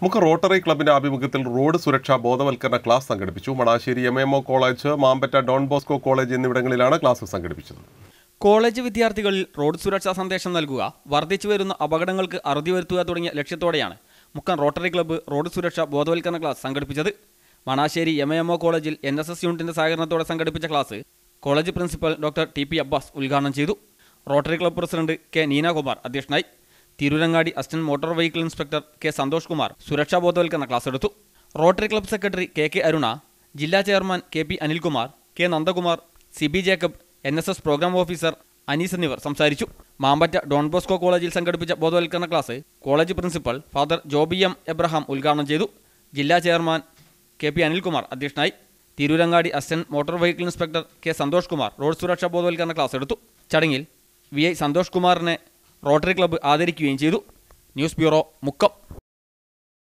മുഖ റോട്ടറി ക്ലബിന്റെ ആഭിമുഖ്യത്തിൽ റോഡ് സുരക്ഷാ ബോധവൽക്കരണ ക്ലാസ് സംഘടിപ്പിച്ചു Manassery M M O college Mampatta Don Bosco college എന്നിവിടങ്ങളിലാണ് ക്ലാസ് സംഘടിപ്പിച്ചത് കോളേജ് വിദ്യാർത്ഥികളിൽ റോഡ് സുരക്ഷാ സന്ദേശം നൽകുക വർദ്ധിച്ചു വരുന്ന അപകടങ്ങൾക്ക് അറുതി വരുത്തുക തുടങ്ങിയ ലക്ഷ്യത്തോടെയാണ് മുക്കം റോട്ടറി ക്ലബ്ബ് റോഡ് സുരക്ഷാ ബോധവൽക്കരണ ക്ലാസ് സംഘടിപ്പിച്ചത് മണാശ്ശേരി എം എം ഒ കോളേജിൽ എൻ എസ് എസ് യൂണിറ്റിന്റെ സഹകരണത്തോടെ സംഘടിപ്പിച്ച class college principal doctor T P Abbas ഉദ്ഘാടനം ചെയ്തു Rotary club president K Neenakumar അധ്യക്ഷനായി Tirurangadi assistant motor vehicle inspector K Santhosh Kumar സുരക്ഷാ ബോധവൽക്കരണ ക്ലാസ് എടുത്തു Rotary club secretary K K Aruna ജില്ലാ chairman K P Anilkumar K Nandakumar C B Jacob N S S programme officer Anees എന്നിവർ സംസാരിച്ചു Mampatta Don Bosco കോളേജിൽ സംഘടിപ്പിച്ച ബോധവൽക്കരണ class college principal father Joby M Abraham ഉദ്ഘാടനം ചെയ്തു ജില്ലാ ചെയർമാൻ കെ പി അനിൽകുമാർ അധ്യക്ഷനായി Tirurangadi assistant motor vehicle inspector K Santhosh Kumar road സുരക്ഷാ ബോധവൽക്കരണ ക്ലാസ് എടുത്തു ചടങ്ങിൽ വി ഐ സന്തോഷ് കുമാറിനെ റോട്ടറി ക്ലബ്ബ് ആദരിക്കുകയും ചെയ്തു ന്യൂസ് ബ്യൂറോ മുക്കം